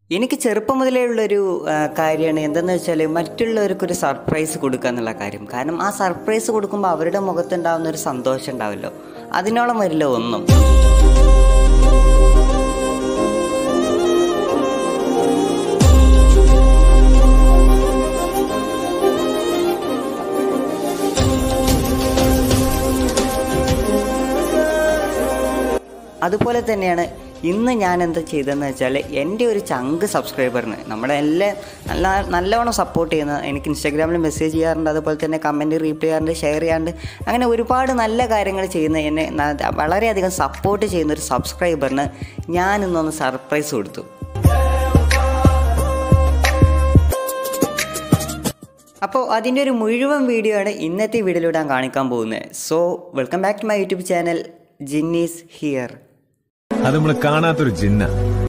എനിക്ക് ചെറുപ്പം മുതലേ ഉള്ളൊരു ആ, കാര്യമാണ് എന്തെന്ന് വെച്ചാൽ മറ്റുള്ളവർക്കൊരു സർപ്രൈസ് കൊടുക്കുക എന്നുള്ള കാര്യം കാരണം ആ സർപ്രൈസ് കൊടുക്കുമ്പോൾ അവരുടെ മുഖത്തുണ്ടാകുന്ന ഒരു സന്തോഷം ഉണ്ടാവല്ലോ അതിനോളം വരില്ല ഒന്നും അതുപോലെ തന്നെയാണ് ഇന്ന് ഞാൻ എന്താ ചെയ്തതെന്ന് വെച്ചാൽ എൻ്റെ ഒരു ചങ്ക് സബ്സ്ക്രൈബറിന് നമ്മുടെ എല്ലാ നല്ല നല്ലവണ്ണം സപ്പോർട്ട് ചെയ്യുന്ന എനിക്ക് ഇൻസ്റ്റാഗ്രാമിൽ മെസ്സേജ് ചെയ്യാറുണ്ട് അതുപോലെ തന്നെ കമൻറ്റ് റീപ്ലൈ ചെയ്യാറുണ്ട് ഷെയർ ചെയ്യാറുണ്ട് അങ്ങനെ ഒരുപാട് നല്ല കാര്യങ്ങൾ ചെയ്യുന്ന എന്നെ ന- വളരെയധികം സപ്പോർട്ട് ചെയ്യുന്ന ഒരു സബ്സ്ക്രൈബറിന് ഞാൻ ഇന്നൊന്ന് സർപ്രൈസ് കൊടുത്തു അപ്പോൾ അതിൻ്റെ ഒരു മുഴുവൻ വീഡിയോ ആണ് ഇന്നത്തെ വീഡിയോയിലൂടെ ഞാൻ കാണിക്കാൻ പോകുന്നത് so welcome back to my YouTube channel ജിന്നീസ് ഹിയർ അത് നമ്മൾ കാണാത്തൊരു ജിന്ന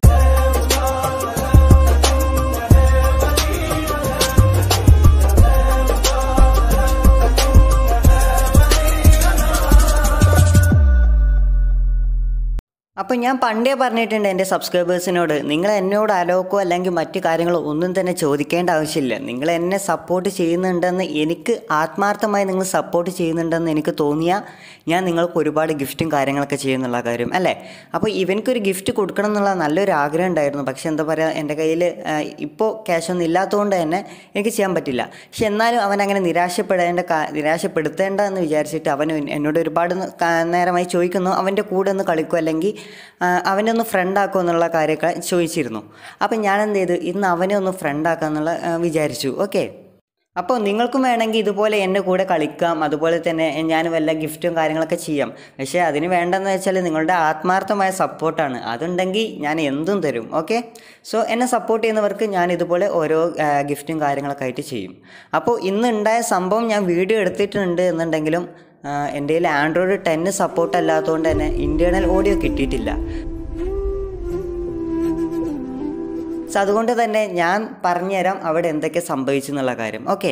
അപ്പോൾ ഞാൻ പണ്ടേ പറഞ്ഞിട്ടുണ്ട് എൻ്റെ സബ്സ്ക്രൈബേഴ്സിനോട് നിങ്ങൾ എന്നോട് അലോക്കോ അല്ലെങ്കിൽ മറ്റു കാര്യങ്ങളോ ഒന്നും തന്നെ ചോദിക്കേണ്ട ആവശ്യമില്ല നിങ്ങൾ എന്നെ സപ്പോർട്ട് ചെയ്യുന്നുണ്ടെന്ന് എനിക്ക് ആത്മാർത്ഥമായി നിങ്ങൾ സപ്പോർട്ട് ചെയ്യുന്നുണ്ടെന്ന് എനിക്ക് തോന്നിയാൽ ഞാൻ നിങ്ങൾക്ക് ഒരുപാട് ഗിഫ്റ്റും കാര്യങ്ങളൊക്കെ ചെയ്യുന്നുള്ള കാര്യം അല്ലേ അപ്പോൾ ഇവനക്കൊരു ഗിഫ്റ്റ് കൊടുക്കണം എന്നുള്ള നല്ലൊരു ആഗ്രഹം ഉണ്ടായിരുന്നു പക്ഷെ എന്താ പറയുക എൻ്റെ കയ്യിൽ ഇപ്പോൾ ക്യാഷ് ഒന്നും ഇല്ലാത്തതുകൊണ്ട് തന്നെ എനിക്ക് ചെയ്യാൻ പറ്റില്ല പക്ഷെ എന്നാലും അവൻ അങ്ങനെ നിരാശപ്പെടേണ്ട കാ- നിരാശപ്പെടുത്തേണ്ട എന്ന് വിചാരിച്ചിട്ട് അവൻ എന്നോട് ഒരുപാട് ന- കാ- നേരമായി ചോദിക്കുന്നു അവൻ്റെ കൂടെ ഒന്ന് കളിക്കും അല്ലെങ്കിൽ ആ, അവനെ ഒന്ന് ഫ്രണ്ട് ആക്കുമോ എന്നുള്ള കാര്യമൊക്കെ ചോദിച്ചിരുന്നു അപ്പം ഞാൻ എന്ത് ചെയ്തു ഇന്ന് അവനെ ഒന്ന് ഫ്രണ്ട് ആക്കാമെന്നുള്ള ആ, വിചാരിച്ചു ഓക്കെ അപ്പോൾ നിങ്ങൾക്കും വേണമെങ്കിൽ ഇതുപോലെ എൻ്റെ കൂടെ കളിക്കാം അതുപോലെ തന്നെ ഞാൻ വല്ല ഗിഫ്റ്റും കാര്യങ്ങളൊക്കെ ചെയ്യാം പക്ഷേ അതിന് വേണ്ടെന്ന് വെച്ചാൽ നിങ്ങളുടെ ആത്മാർത്ഥമായ സപ്പോർട്ടാണ് അതുണ്ടെങ്കിൽ ഞാൻ എന്തും തരും ഓക്കെ സോ എന്നെ സപ്പോർട്ട് ചെയ്യുന്നവർക്ക് ഞാൻ ഇതുപോലെ ഓരോ ആ, ഗിഫ്റ്റും കാര്യങ്ങളൊക്കെ ആയിട്ട് ചെയ്യും അപ്പോൾ ഇന്ന് ഉണ്ടായ സംഭവം ഞാൻ വീഡിയോ എടുത്തിട്ടുണ്ട് എന്നുണ്ടെങ്കിലും ആ, എൻ്റെ കയ്യിൽ ആൻഡ്രോയിഡ് ടെന്ന് സപ്പോർട്ട് അല്ലാത്തതുകൊണ്ട് തന്നെ ഇൻറ്റേർണൽ ഓഡിയോ കിട്ടിയിട്ടില്ല സോ അതുകൊണ്ട് തന്നെ ഞാൻ പറഞ്ഞുതരാം അവിടെ എന്തൊക്കെ സംഭവിച്ചു എന്നുള്ള കാര്യം ഓക്കെ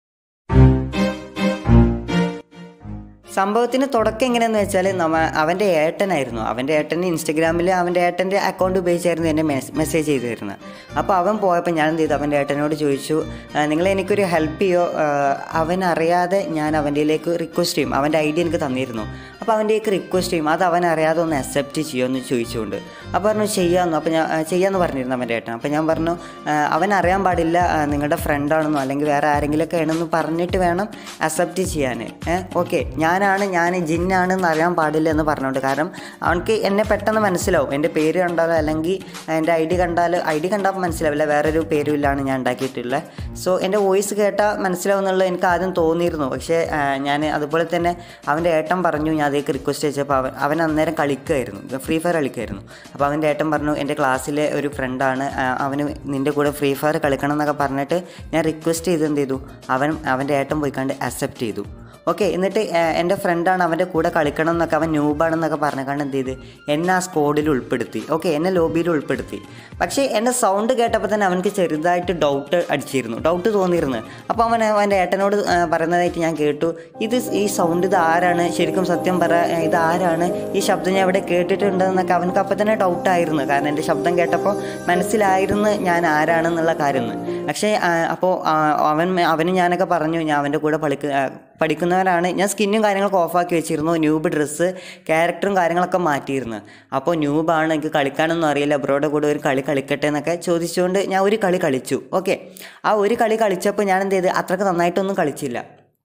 സംഭവത്തിന് തുടക്കം എങ്ങനെയെന്ന് വെച്ചാൽ നമ്മ അവൻ്റെ ഏട്ടനായിരുന്നു അവൻ്റെ ഏട്ടന് ഇൻസ്റ്റഗ്രാമിൽ അവൻ്റെ ഏട്ടൻ്റെ അക്കൗണ്ട് ഉപയോഗിച്ചായിരുന്നു എന്നെ മെസ്സേജ് ചെയ്തു തരുന്നത് അപ്പോൾ അവൻ പോയപ്പോൾ ഞാൻ എന്ത് ചെയ്തു അവൻ്റെ ഏട്ടനോട് ചോദിച്ചു "ആ, നിങ്ങൾ എനിക്കൊരു ഹെൽപ്പ് ചെയ്യോ ആ, അവൻ അറിയാതെ ഞാൻ അവൻ്റെയിലേക്ക് റിക്വസ്റ്റ് ചെയ്യും അവൻ്റെ ഐ ഡി എനിക്ക് തന്നിരുന്നു അപ്പോൾ അവൻ്റെയൊക്കെ റിക്വസ്റ്റ് ചെയ്യും അത് അവൻ അറിയാതെ ഒന്ന് അക്സെപ്റ്റ് ചെയ്യുമോ എന്ന് ചോദിച്ചുകൊണ്ട് അപ്പോൾ പറഞ്ഞു ചെയ്യാമെന്നു അപ്പോൾ ഞാൻ ആ, ചെയ്യാമെന്ന് പറഞ്ഞിരുന്നു അവൻ്റെ ഏട്ടൻ അപ്പോൾ ഞാൻ പറഞ്ഞു "ആ, അവൻ അറിയാൻ പാടില്ല ആ, നിങ്ങളുടെ ഫ്രണ്ടാണെന്നോ അല്ലെങ്കിൽ വേറെ ആരെങ്കിലുമൊക്കെ ആണെന്ന് പറഞ്ഞിട്ട് വേണം അക്സെപ്റ്റ് ചെയ്യാൻ ഏഹ് ഓക്കെ ഞാനാണ് ഞാൻ ജിന്നാണെന്ന് അറിയാൻ പാടില്ല എന്ന് പറഞ്ഞുകൊണ്ട് കാരണം അവനക്ക് എന്നെ പെട്ടെന്ന് മനസ്സിലാവും എൻ്റെ പേര് കണ്ടാലോ അല്ലെങ്കിൽ എൻ്റെ ഐ ഡി കണ്ടാൽ ഐ ഡി കണ്ടാൽ മനസ്സിലാവില്ല വേറൊരു പേരുമില്ലാണ് ഞാൻ ഉണ്ടാക്കിയിട്ടുള്ളത് സോ എൻ്റെ വോയിസ് കേട്ടാൽ മനസ്സിലാവും എന്നുള്ളത് എനിക്ക് ആദ്യം തോന്നിയിരുന്നു പക്ഷേ ഞാൻ അതുപോലെ തന്നെ അവൻ്റെ ഏട്ടൻ പറഞ്ഞു ഞാൻ അതേക്ക് റിക്വസ്റ്റ് അയച്ചപ്പോൾ അവൻ അവൻ അന്നേരം കളിക്കുമായിരുന്നു ഫ്രീ ഫയർ കളിക്കുമായിരുന്നു അപ്പോൾ അവൻ്റെ ഏട്ടൻ പറഞ്ഞു എൻ്റെ ക്ലാസ്സിലെ ഒരു ഫ്രണ്ടാണ് അവന് നിൻ്റെ കൂടെ ഫ്രീ ഫയർ കളിക്കണം എന്നൊക്കെ പറഞ്ഞിട്ട് ഞാൻ റിക്വസ്റ്റ് ചെയ്ത് എന്ത് ചെയ്തു അവൻ അവൻ്റെ ഏട്ടൻ പോയി കണ്ട് അക്സെപ്റ്റ് ചെയ്തു ഓക്കെ എന്നിട്ട് ഏഹ്, എൻ്റെ ഫ്രണ്ടാണ് അവൻ്റെ കൂടെ കളിക്കണം എന്നൊക്കെ അവൻ ന്യൂബാണെന്നൊക്കെ പറഞ്ഞുകൊണ്ട് എന്ത് ചെയ്ത് എന്നെ ആ സ്കോഡിൽ ഉൾപ്പെടുത്തി ഓക്കെ എന്നെ ലോബിയിൽ ഉൾപ്പെടുത്തി പക്ഷേ എൻ്റെ സൗണ്ട് കേട്ടപ്പോൾ തന്നെ അവനക്ക് ചെറുതായിട്ട് ഡൗട്ട് അടിച്ചിരുന്നു ഡൗട്ട് തോന്നിയിരുന്നു അപ്പോൾ അവൻ അവൻ്റെ ഏട്ടനോട് ഏഹ്, പറയുന്നതായിട്ട് ഞാൻ കേട്ടു ഇത് ഈ സൗണ്ട് ഇത് ആരാണ് ശരിക്കും സത്യം പറ ഏഹ്, ഇത് ആരാണ് ഈ ശബ്ദം ഞാൻ ഇവിടെ കേട്ടിട്ടുണ്ടെന്നൊക്കെ അവനക്ക് അപ്പോൾ തന്നെ ഡൗട്ടായിരുന്നു കാരണം എൻ്റെ ശബ്ദം കേട്ടപ്പോൾ മനസ്സിലായിരുന്നു ഞാൻ ആരാണെന്നുള്ള കാര്യം പക്ഷേ അപ്പോൾ അവൻ അവന് ഞാനൊക്കെ പറഞ്ഞു ഞാൻ അവൻ്റെ കൂടെ പഠിക്ക ആ, പഠിക്കുന്നവരാണ് ഞാൻ സ്കിന്നും കാര്യങ്ങളൊക്കെ ഓഫാക്കി വെച്ചിരുന്നു ന്യൂബ് ഡ്രസ്സ് ക്യാരക്ടറും കാര്യങ്ങളൊക്കെ മാറ്റിയിരുന്നു അപ്പോൾ ന്യൂബാണ് എനിക്ക് കളിക്കാനൊന്നും അറിയില്ല ബ്രോയുടെ കൂടെ ഒരു കളി കളിക്കട്ടെ എന്നൊക്കെ ചോദിച്ചുകൊണ്ട് ഞാൻ ഒരു കളി കളിച്ചു ഓക്കെ ആ ഒരു കളി കളിച്ചപ്പോൾ ഞാൻ എന്ത് ചെയ്ത് അത്രയ്ക്ക് നന്നായിട്ടൊന്നും കളിച്ചില്ല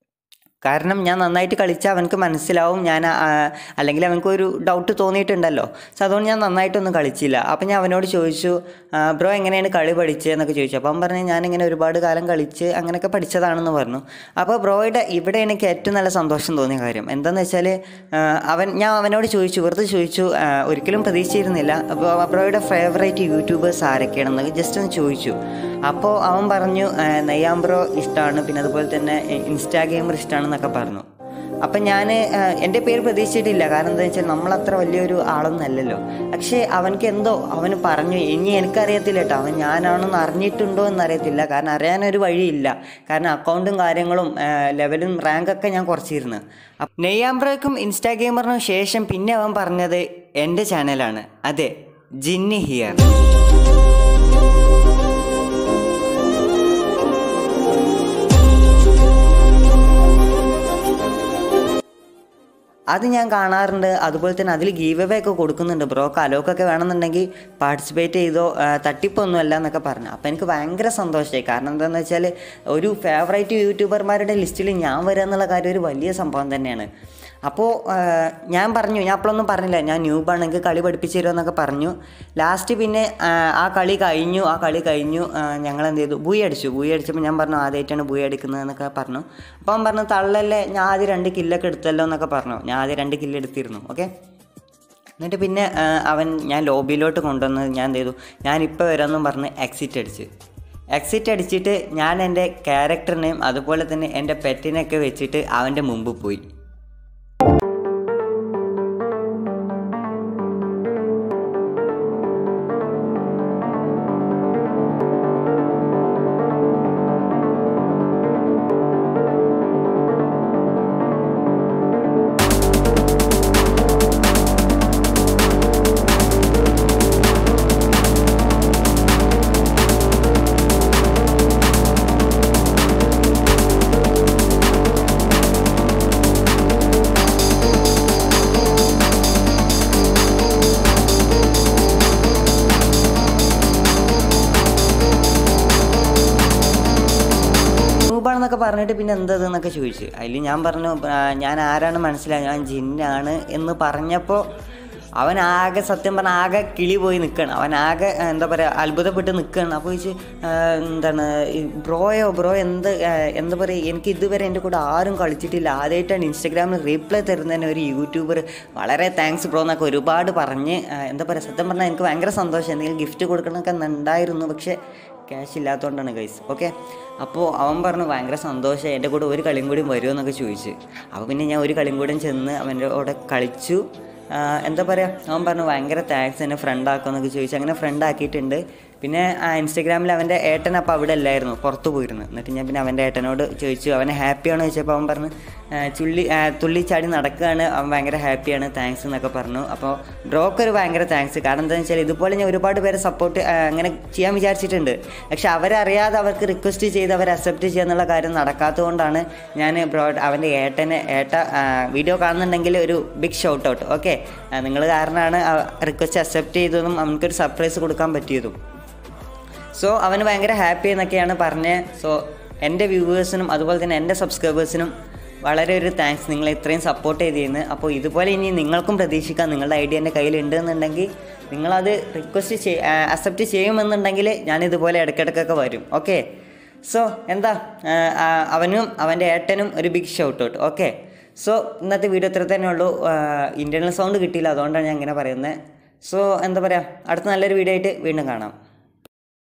കാരണം ഞാൻ നന്നായിട്ട് കളിച്ചാൽ അവനക്ക് മനസ്സിലാവും ഞാൻ ആ, അല്ലെങ്കിൽ അവനക്ക് ഒരു ഡൗട്ട് തോന്നിയിട്ടുണ്ടല്ലോ സോ അതുകൊണ്ട് ഞാൻ നന്നായിട്ടൊന്നും കളിച്ചില്ല അപ്പം ഞാൻ അവനോട് ചോദിച്ചു "ആ, ബ്രോ എങ്ങനെയാണ് കളി പഠിച്ചത് എന്നൊക്കെ ചോദിച്ചു അപ്പം അവൻ പറഞ്ഞു ഞാനിങ്ങനെ ഒരുപാട് കാലം കളിച്ച് അങ്ങനെയൊക്കെ പഠിച്ചതാണെന്ന് പറഞ്ഞു അപ്പോൾ ബ്രോയുടെ ഇവിടെ എനിക്ക് ഏറ്റവും നല്ല സന്തോഷം തോന്നിയ കാര്യം എന്താണെന്ന് വെച്ചാൽ അവൻ ഞാൻ അവനോട് ചോദിച്ചു വെറുതെ ചോദിച്ചു "ആ, ഒരിക്കലും പ്രതീക്ഷിച്ചിരുന്നില്ല അപ്പോൾ ബ്രോയുടെ ഫേവറേറ്റ് യൂട്യൂബേഴ്സ് ആരൊക്കെയാണെന്ന് ജസ്റ്റ് ഒന്ന് ചോദിച്ചു അപ്പോൾ അവൻ പറഞ്ഞു "ആ, നെയ്യാം ബ്രോ ഇഷ്ടമാണ് പിന്നെ അതുപോലെ തന്നെ ഇൻസ്റ്റാ ഗെയിമർ ഇഷ്ടമാണെന്നൊക്കെ പറഞ്ഞു അപ്പം ഞാൻ എൻ്റെ പേര് പ്രതീക്ഷിച്ചിട്ടില്ല കാരണം എന്താ വെച്ചാൽ നമ്മളത്ര വലിയൊരു ആളൊന്നും അല്ലല്ലോ പക്ഷേ അവനക്ക് എന്തോ അവന് പറഞ്ഞു ഇനി എനിക്കറിയത്തില്ല കേട്ടോ അവൻ ഞാനാണെന്ന് അറിഞ്ഞിട്ടുണ്ടോ എന്നറിയത്തില്ല കാരണം അറിയാനൊരു വഴിയില്ല കാരണം അക്കൗണ്ടും കാര്യങ്ങളും ആ, ലെവലും റാങ്കൊക്കെ ഞാൻ കുറച്ചിരുന്നു നെയ്യാമ്പ്രയ്ക്കും ഇൻസ്റ്റാ ഗെയിമറിനും ശേഷം പിന്നെ അവൻ പറഞ്ഞത് എൻ്റെ ചാനലാണ് അതെ ജിന്നി ഹിയർ അത് ഞാൻ കാണാറുണ്ട് അതുപോലെ തന്നെ അതിൽ ഗീവ് അവേ ഒക്കെ കൊടുക്കുന്നുണ്ട് ബ്രോ കലോക്കൊക്കെ വേണമെന്നുണ്ടെങ്കിൽ പാർട്ടിസിപ്പേറ്റ് ചെയ്തോ ആ, തട്ടിപ്പൊന്നുമല്ല എന്നൊക്കെ പറഞ്ഞു അപ്പോൾ എനിക്ക് ഭയങ്കര സന്തോഷമായി കാരണം എന്താണെന്ന് വെച്ചാൽ ഒരു ഫേവറേറ്റ് യൂട്യൂബർമാരുടെ ലിസ്റ്റിൽ ഞാൻ വരിക എന്നുള്ള കാര്യം ഒരു വലിയ സംഭവം തന്നെയാണ് അപ്പോൾ ഞാൻ പറഞ്ഞു ഞാൻ അപ്പോഴൊന്നും പറഞ്ഞില്ല ഞാൻ ന്യൂബാണ് എനിക്ക് കളി പഠിപ്പിച്ചു തരുമെന്നൊക്കെ പറഞ്ഞു ലാസ്റ്റ് പിന്നെ ആ, ആ കളി കഴിഞ്ഞു ആ കളി കഴിഞ്ഞു ഞങ്ങൾ എന്ത് ചെയ്തു ബൂയി അടിച്ചു ബൂയി അടിച്ചപ്പോൾ ഞാൻ പറഞ്ഞു ആദ്യമായിട്ടാണ് ബൂയി അടിക്കുന്നതെന്നൊക്കെ പറഞ്ഞു അപ്പോൾ അവൻ പറഞ്ഞു തള്ളല്ലേ ഞാൻ ആദ്യം രണ്ട് കില്ലൊക്കെ എടുത്തല്ലോ എന്നൊക്കെ പറഞ്ഞു ഞാൻ ആദ്യം രണ്ട് കില്ല് എടുത്തിരുന്നു ഓക്കെ എന്നിട്ട് പിന്നെ ആ, അവൻ ഞാൻ ലോബിയിലോട്ട് കൊണ്ടുവന്ന് ഞാൻ എന്ത് ചെയ്തു ഞാനിപ്പോൾ വരാമെന്നും പറഞ്ഞ് എക്സിറ്റ് അടിച്ച് എക്സിറ്റ് അടിച്ചിട്ട് ഞാൻ എൻ്റെ ക്യാരക്ടറിനെയും അതുപോലെ തന്നെ എൻ്റെ പെറ്റിനെയൊക്കെ വെച്ചിട്ട് അവൻ്റെ മുമ്പ് പോയി നൂബാണെന്നൊക്കെ പറഞ്ഞിട്ട് പിന്നെ എന്തത് എന്നൊക്കെ ചോദിച്ചു അതിൽ ഞാൻ പറഞ്ഞു ആ, ഞാൻ ആരാണ് മനസ്സിലായി ഞാൻ ജിന്നാണ് എന്ന് പറഞ്ഞപ്പോൾ അവൻ ആകെ സത്യം പറഞ്ഞാൽ ആകെ കിളി പോയി നിൽക്കണം അവൻ ആകെ ആ, എന്താ പറയുക അത്ഭുതപ്പെട്ട് നിൽക്കണം അപ്പോൾ ചോദിച്ച് ആ, എന്താണ് ഈ ബ്രോയോ ബ്രോ എന്ത് ആ, എന്താ പറയുക എനിക്ക് ഇതുവരെ എൻ്റെ കൂടെ ആരും കളിച്ചിട്ടില്ല ആദ്യമായിട്ടാണ് ഇൻസ്റ്റഗ്രാമിൽ റീപ്ലൈ തരുന്നതിന് ഒരു യൂട്യൂബർ വളരെ താങ്ക്സ് ബ്രോ എന്നൊക്കെ ഒരുപാട് പറഞ്ഞ് ആ, എന്താ പറയുക സത്യം പറഞ്ഞാൽ എനിക്ക് ഭയങ്കര സന്തോഷം എന്തെങ്കിലും ഗിഫ്റ്റ് കൊടുക്കണമൊക്കെ ഉണ്ടായിരുന്നു പക്ഷേ ക്യാഷ് ഇല്ലാത്തതുകൊണ്ടാണ് ഗൈസ് ഓക്കെ അപ്പോൾ അവൻ പറഞ്ഞു ഭയങ്കര സന്തോഷം എൻ്റെ കൂടെ ഒരു കളിയും കൂടി വരുമോ എന്നൊക്കെ ചോദിച്ചു അപ്പോൾ പിന്നെ ഞാൻ ഒരു കളിയും കൂടി ചെന്ന് അവൻ്റെ കൂടെ കളിച്ചു ആ, എന്താ പറയുക അവൻ പറഞ്ഞു ഭയങ്കര താങ്ക്സ് എന്നെ ഫ്രണ്ട് ആക്കുമെന്നൊക്കെ ചോദിച്ചു അങ്ങനെ ഫ്രണ്ട് ആക്കിയിട്ടുണ്ട് പിന്നെ ആ ഇൻസ്റ്റഗ്രാമിൽ അവൻ്റെ ഏട്ടൻ അപ്പോൾ അവിടെ അല്ലായിരുന്നു പുറത്ത് പോയിരുന്നു എന്നിട്ട് ഞാൻ പിന്നെ അവൻ്റെ ഏട്ടനോട് ചോദിച്ചു അവനെ ഹാപ്പിയാണോ ചോദിച്ചപ്പോൾ അവൻ പറഞ്ഞു "ആ, ചുള്ളി ആ, തുള്ളി ചാടി നടക്കുകയാണ് അവൻ ഭയങ്കര ഹാപ്പിയാണ് താങ്ക്സ് എന്നൊക്കെ പറഞ്ഞു അപ്പോൾ ബ്രോക്ക് ഒരു ഭയങ്കര താങ്ക്സ് കാരണം എന്താണെന്ന് വെച്ചാൽ ഇതുപോലെ ഞാൻ ഒരുപാട് പേരെ സപ്പോർട്ട് അങ്ങനെ ചെയ്യാൻ വിചാരിച്ചിട്ടുണ്ട് പക്ഷെ അവരറിയാതെ അവർക്ക് റിക്വസ്റ്റ് ചെയ്ത് അവർ അക്സെപ്റ്റ് ചെയ്യാന്നുള്ള കാര്യം നടക്കാത്തതുകൊണ്ടാണ് ഞാൻ ബ്രോ അവൻ്റെ ഏട്ടനെ ഏട്ട വീഡിയോ കാണുന്നുണ്ടെങ്കിൽ ഒരു ബിഗ് ഷൗട്ട് ഔട്ട് ഓക്കെ നിങ്ങൾ കാരണമാണ് റിക്വസ്റ്റ് അക്സെപ്റ്റ് ചെയ്തതും അവനക്കൊരു സർപ്രൈസ് കൊടുക്കാൻ പറ്റിയതും സോ അവന് ഭയങ്കര ഹാപ്പി എന്നൊക്കെയാണ് പറഞ്ഞത് സോ എൻ്റെ വ്യൂവേഴ്സിനും അതുപോലെ തന്നെ എൻ്റെ സബ്സ്ക്രൈബേഴ്സിനും വളരെ ഒരു താങ്ക്സ് നിങ്ങൾ ഇത്രയും സപ്പോർട്ട് ചെയ്തിരുന്നു അപ്പോൾ ഇതുപോലെ ഇനി നിങ്ങൾക്കും പ്രതീക്ഷിക്കാം നിങ്ങളുടെ ഐഡിയ എൻ്റെ കയ്യിൽ ഉണ്ടെന്നുണ്ടെങ്കിൽ നിങ്ങളത് റിക്വസ്റ്റ് ചെയ് അക്സെപ്റ്റ് ചെയ്യുമെന്നുണ്ടെങ്കിൽ ഞാൻ ഇതുപോലെ ഇടയ്ക്കിടയ്ക്കൊക്കെ വരും ഓക്കെ സോ എന്താ ആ, ആ, അവനും അവൻ്റെ ഏട്ടനും ഒരു big shout out okay so ഇന്നത്തെ വീഡിയോ ഇത്ര തന്നെ ഉള്ളൂ ഇൻറ്റർണൽ സൗണ്ട് കിട്ടിയില്ല അതുകൊണ്ടാണ് ഞാൻ ഇങ്ങനെ പറയുന്നത് സോ എന്താ പറയുക അടുത്ത നല്ലൊരു വീഡിയോ ആയിട്ട് വീണ്ടും കാണാം